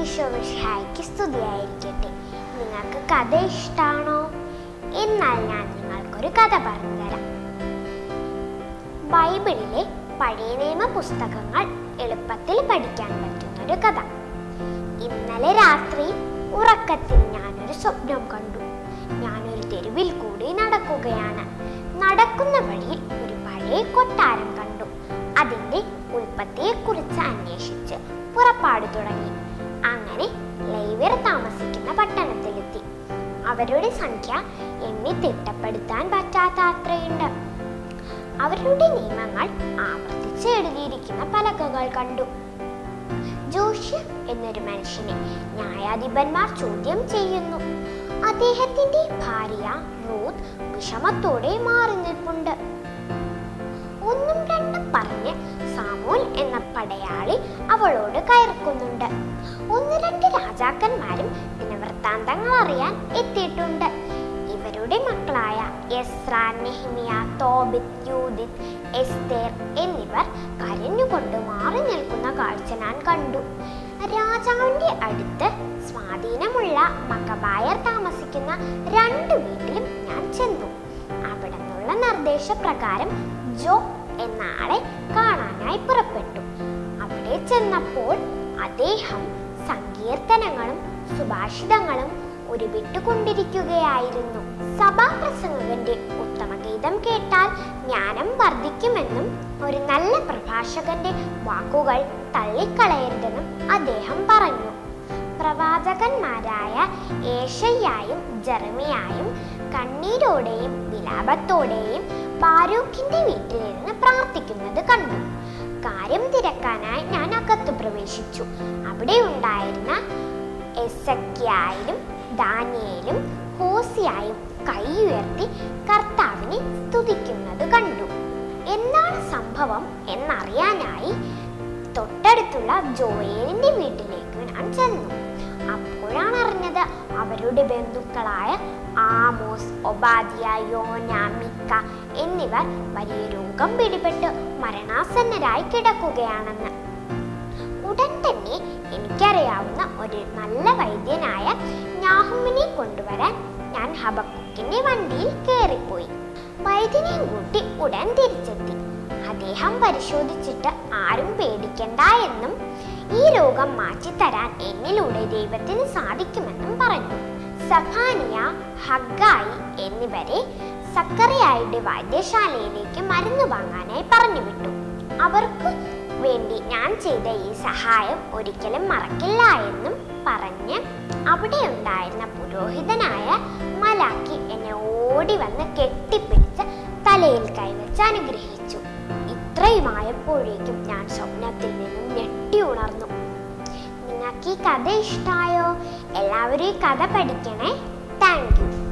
ഈശോമിഷായ്ക്ക് സ്തുതിയായിരിക്കട്ടെ നിങ്ങൾക്ക് കഥ ഇഷ്ടാണോ എന്നാൽ ഞാൻ നിങ്ങൾക്കൊരു കഥ പറഞ്ഞുതരാം ബൈബിളിലെ പഴയ നിയമ പുസ്തകങ്ങൾ എളുപ്പത്തിൽ പഠിക്കാൻ പറ്റുന്ന ഒരു കഥ ഇന്നലെ രാത്രി ഉറക്കത്തിൽ ഞാനൊരു സ്വപ്നം കണ്ടു ഞാനൊരു തെരുവിൽ കൂടി നടക്കുകയാണ് നടക്കുന്ന വഴിയിൽ ഒരു പഴയ കൊട്ടാരം കണ്ടു അതിന്റെ ഉൽപ്പത്തിയെക്കുറിച്ച് അന്വേഷിച്ച് പുറപ്പാട് തുടങ്ങി അങ്ങനെ ലൈവർ താമസിക്കുന്ന പട്ടണത്തിലെത്തി അവരുടെ സംഖ്യ എണ്ണി തിട്ടപ്പെടുത്താൻ പറ്റാത്ത അത്രയുണ്ട് അവരുടെ നിയമങ്ങൾ ആവർത്തിച്ച് എഴുതിയിരിക്കുന്ന പലകകൾ കണ്ടു ജോഷ്യ എന്നൊരു മനുഷ്യനെ ന്യായാധിപന്മാർ ചോദ്യം ചെയ്യുന്നു അദ്ദേഹത്തിന്റെ ഭാര്യ റൂത്ത് വിഷമത്തോടെ മാറി നിൽപ്പുണ്ട് ഒന്നും രണ്ടും പറഞ്ഞ് സാമൂൽ എന്ന പടയാളി അവളോട് കയർക്കുന്നുണ്ട് ഒന്ന് രണ്ട് രാജാക്കന്മാരും ദിനവൃത്താന്തങ്ങൾ അറിയാൻ എത്തിയിട്ടുണ്ട് ഇവരുടെ മക്കളായ എസ്ര നെഹ്മിയ തോബിത് യൂദിത് എസ്തേർ എന്നിവർ കരഞ്ഞുകൊണ്ട് മാറി നിൽക്കുന്ന കാഴ്ച ഞാൻ കണ്ടു രാജാവിന്റെ അടുത്ത് സ്വാധീനമുള്ള മകബായർ താമസിക്കുന്ന രണ്ട് വീട്ടിലും ഞാൻ ചെന്നു അവിടെ നിന്നുള്ള നിർദ്ദേശപ്രകാരം ജോ എന്ന ആളെ കാണാനായി പുറപ്പെട്ടു അവിടെ ചെന്നപ്പോൾ അദ്ദേഹം സങ്കീർത്തനങ്ങളും സുഭാഷിതങ്ങളും ഉരുവിട്ടുകൊണ്ടിരിക്കുകയായിരുന്നു സഭാപ്രസംഗകന്റെ ഉത്തമഗീതം കേട്ടാൽ ജ്ഞാനം വർദ്ധിക്കുമെന്നും ഒരു നല്ല പ്രഭാഷകന്റെ വാക്കുകൾ തള്ളിക്കളയരുതെന്നും അദ്ദേഹം പറഞ്ഞു പ്രവാചകന്മാരായ ഏഷയ്യായും ജെറമിയായും കണ്ണീരോടെയും വിലാപത്തോടെയും ബാരൂഖിന്റെ വീട്ടിലിരുന്ന് പ്രാർത്ഥിക്കുന്നത് കണ്ടു കാര്യം തിരക്കാനായി ഞാൻ അകത്തു പ്രവേശിച്ചു അവിടെ ഉണ്ടായിരുന്ന എസക്കിയായാലും ദാനിയേലും ഹോസിയായും കൈ ഉയർത്തി കർത്താവിനെ സ്തുതിക്കുന്നത് കണ്ടു എന്താണ് സംഭവം എന്നറിയാനായി തൊട്ടടുത്തുള്ള ജോയേലിന്റെ വീട്ടിലേക്ക് ഞാൻ ചെന്നു അപ്പോഴാണ് അറിഞ്ഞത് അവരുടെ ബന്ധുക്കളായ ആമോസ് ഒബാദിയ യോന മിക്ക എന്നിവർ വലിയ രോഗം പിടിപെട്ട് മരണാസന്നരായി കിടക്കുകയാണെന്ന് ഉടൻ തന്നെ എനിക്കറിയാവുന്ന ഒരു നല്ല വൈദ്യനായ ഞാഹുമിനെ കൊണ്ടുവരാൻ ഞാൻ ഹബക്കുക്കിന്റെ വണ്ടിയിൽ കയറിപ്പോയി വൈദ്യനെയും കൂട്ടി ഉടൻ തിരിച്ചെത്തി അദ്ദേഹം പരിശോധിച്ചിട്ട് ആരും പേടിക്കണ്ട എന്നും ഈ രോഗം മാറ്റിത്തരാൻ എന്നിലൂടെ ദൈവത്തിന് സാധിക്കുമെന്നും പറഞ്ഞു സഫാനിയ ഹഗായി എന്നിവരെ സക്കറിയായുടെ വൈദ്യശാലയിലേക്ക് മരുന്ന് വാങ്ങാനായി പറഞ്ഞു വിട്ടു അവർക്ക് വേണ്ടി ഞാൻ ചെയ്ത ഈ സഹായം ഒരിക്കലും മറക്കില്ല എന്നും പറഞ്ഞ് അവിടെ ഉണ്ടായിരുന്ന പുരോഹിതനായ മലാക്കി എന്നെ ഓടി വന്ന് കെട്ടിപ്പിടിച്ച് തലയിൽ കൈവച്ച് അനുഗ്രഹിച്ചു ഇത്രയുമായപ്പോഴേക്കും ഞാൻ സ്വപ്നത്തിൽ നിന്നും ഞെട്ടി ഉണർന്നു നിങ്ങൾക്ക് ഈ കഥ ഇഷ്ടമായോ എല്ലാവരും ഈ കഥ പഠിക്കണേ താങ്ക് യു